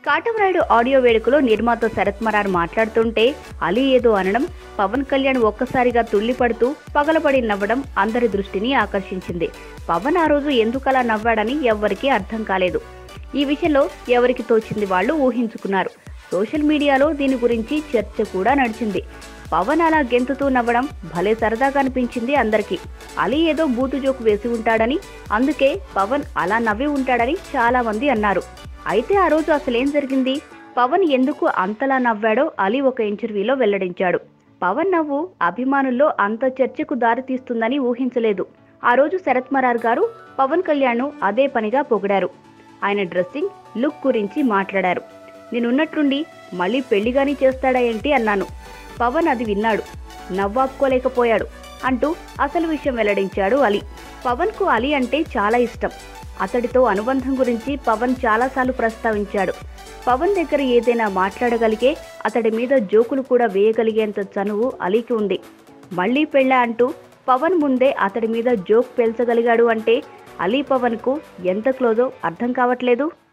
Katamarayudu audio వేడుకలో నిర్మాత శరత్ మరార్ మాట్లాడుతుంటే అలీ ఏదో అనడం పవన్ కళ్యాణ్ ఒక్కసారిగా తుళ్లిపడుతూ పగలబడి నవ్వడం అందరి దృష్టిని ఆకర్షించింది పవన్ ఆ రోజు ఎందుకలా నవ్వాడని ఎవ్వరికీ అర్థం కాలేదు ఈ విషయంలో ఎవరికి తోచింది వాళ్ళు ఊహించుకున్నారు సోషల్ మీడియాలో దీని గురించి చర్చ కూడా నడిచింది పవన్ అలా గెంతుతూ నవ్వడం భలే సరదాగా అనిపించింది అందరికీ అలీ ఏదో బూతు జోకు వేసి ఉంటాడని అందుకే పవన్ అలా నవ్వి ఉంటాడని చాలా మంది అన్నారు అయితే ఆ రోజు అసలేం జరిగింది పవన్ ఎందుకు అంతలా నవ్వాడో అలీ ఒక ఇంటర్వ్యూలో వెల్లడించాడు పవన్ నవ్వు అభిమానుల్లో అంత చర్చకు దారితీస్తుందని ఊహించలేదు ఆ రోజు శరత్ మరార్ గారు పవన్ కళ్యాణ్ అదే పనిగా పొగిడారు ఆయన డ్రెస్సింగ్ లుక్ గురించి మాట్లాడారు నేనున్నట్టుండి మళ్ళీ పెళ్లిగాని చేస్తాడా ఏంటి అన్నాను పవన్ అది విన్నాడు నవ్వాపుకోలేకపోయాడు అంటూ అసలు విషయం వెల్లడించాడు అలీ పవన్ కు అలీ అంటే చాలా ఇష్టం అతడితో అనుబంధం గురించి పవన్ చాలాసార్లు ప్రస్తావించాడు పవన్ దగ్గర ఏదైనా మాట్లాడగలిగే అతడి మీద జోకులు కూడా వేయగలిగేంత చనువు అలీకి ఉంది మళ్ళీ పెళ్ళా అంటూ పవన్ ముందే అతడి మీద జోక్ పేల్చగలిగాడు అంటే అలీ పవన్ కు ఎంత క్లోజో అర్థం కావట్లేదు